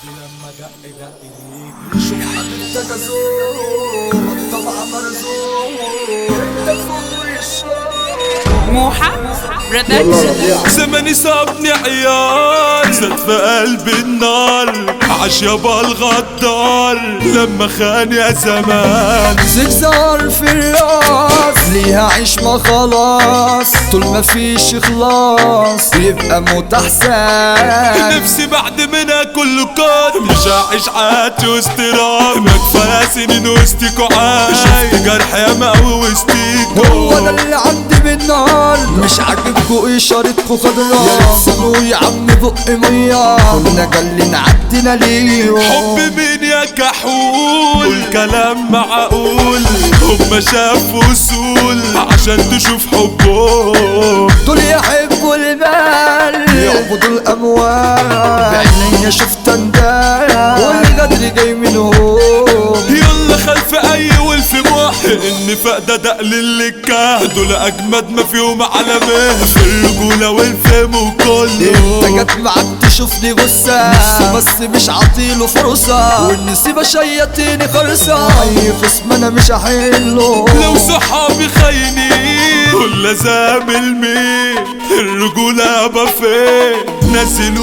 لما دق دق ليك شوف حبيبتك ازور الطبع مرزوق انت فوق الشوق موحى برودكشن زماني سابني عيال زاد في قلبي النار عاش يابا الغدار لما خان يا زمان زجزار في الراس ليها عيش ما خلاص طول ما فيش اخلاص يبقى موت احسن نفسي بعد منها كله كات مش هعيش حياتي واستراحة ما كفاية سنين وسطيكوا عايش شفت جرح ياما قوي وسطيكوا هو ده اللي عندي بالنار مش عاجبكوا اشارتكوا خضرا يرسلوا يا عم بق مية كنا جالين عدينا ليه حب مين يا كحول والكلام معقول هما شافوا اصول عشان تشوف حبهم دول يحبوا المال يعبدوا الاموال بعينيا شفت اندال والغدر جاي منهم يلا خلف اي ولف موحي ان فقدة دقل اللي كان دول اجمد ما فيهم علامات في الرجولة والفهم وكله انت جت معاك تشوفني غصة نفسي بس مش عاطيله فرصة والنسيبة شيطيني خرصة اي خصم انا مش هحله لو صحابي خاينين كل زامل مين الرجولة يابا فين نازل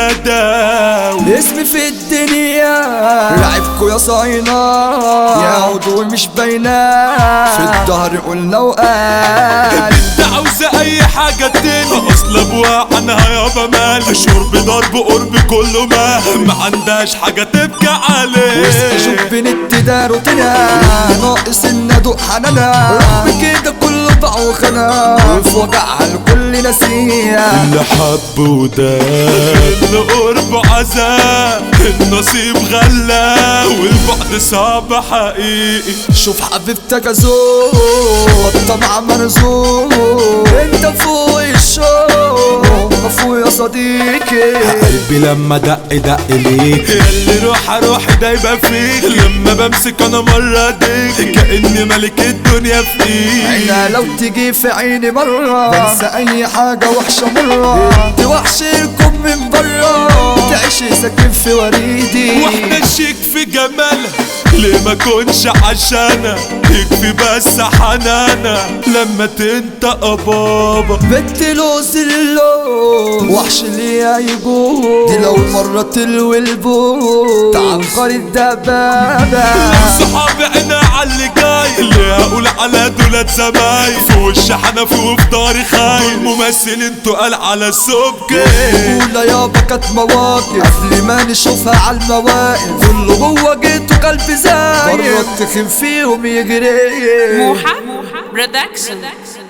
وجداوي اسمي في الدنيا لعبكوا يا صاينة يا عضو مش باينة في الظهر قلنا وقال انت عاوزة اي حاجة تاني اصل ابوها عنها يابا مال شرب ضرب قرب كله ما ما عندهاش حاجة تبكي عليه شوف بنت دار وطنا ناقص ان ادوق حنانا رغم كده كله باع وخنا وفي وجعها الكل نسيها اللي حب وداب اللي قرب عذاب النصيب غلا والبعد صعب حقيقي شوف حبيبتك ازور الطمع مرزوق انت فوق الشوق هم فوق يا صديقي قلبي لما دق دق ليك اللي روح روح دايبة فيك لما بمسك انا مرة ديك كأني ملك الدنيا في ايدي عينا لو تيجي في عيني مرة بنسى اي حاجة وحشة مرة انت وحشيكم من برا تعيشي ساكن في وريدي واحدة شيك في جمالها ليه ما كنش عشانها يكفي بس حنانها لما تنطق بابا بنت لوز اللون وحش اللي هيجوه دي لو مرة تلوي البوم تعبر الدبابة صحابي عينا على اللي جاي اللي هقول على دولت زمايل في وش حنفي وفي داري خايل دول ممثلين تقال على السبكي اولى يابا كانت مواقف قبل ما نشوفها على المواقف كله جوه جيته قلبي زايد مرة تخن فيهم يجري موحى برودكشن